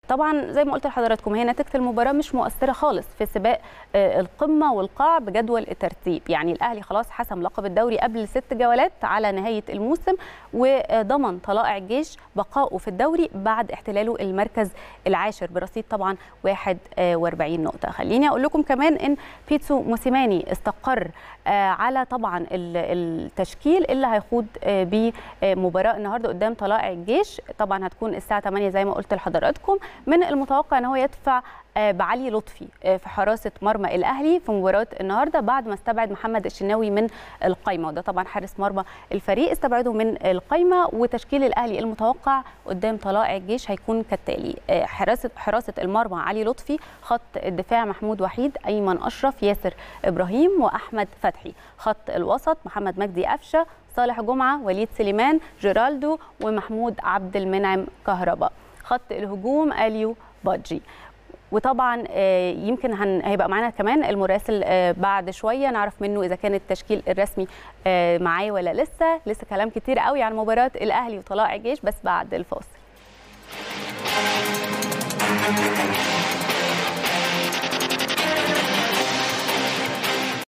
طبعا زي ما قلت لحضراتكم هي نتيجه المباراه مش مؤثره خالص في سباق القمه والقاع بجدول الترتيب يعني الاهلي خلاص حسم لقب الدوري قبل ست جولات على نهايه الموسم وضمن طلائع الجيش بقائه في الدوري بعد احتلاله المركز العاشر برصيد طبعا 41 نقطه خليني اقول لكم كمان ان بيتسو موسيماني استقر على طبعا التشكيل اللي هيخوض بيه مباراه النهارده قدام طلائع الجيش طبعا هتكون الساعه 8 زي ما قلت لحضراتكم من المتوقع ان هو يدفع بعلي لطفي في حراسه مرمى الاهلي في مباراه النهارده بعد ما استبعد محمد الشناوي من القايمه وده طبعا حارس مرمى الفريق استبعده من القايمه وتشكيل الاهلي المتوقع قدام طلائع الجيش هيكون كالتالي حراسه حراسه المرمى علي لطفي خط الدفاع محمود وحيد ايمن اشرف ياسر ابراهيم واحمد فتحي خط الوسط محمد مجدي قفشه صالح جمعه وليد سليمان جيرالدو ومحمود عبد المنعم كهربا خط الهجوم اليو بادجي وطبعا يمكن هن... هيبقى معانا كمان المراسل بعد شويه نعرف منه اذا كان التشكيل الرسمي معاه ولا لسه لسه كلام كتير قوي عن مباراه الاهلي وطلائع الجيش بس بعد الفاصل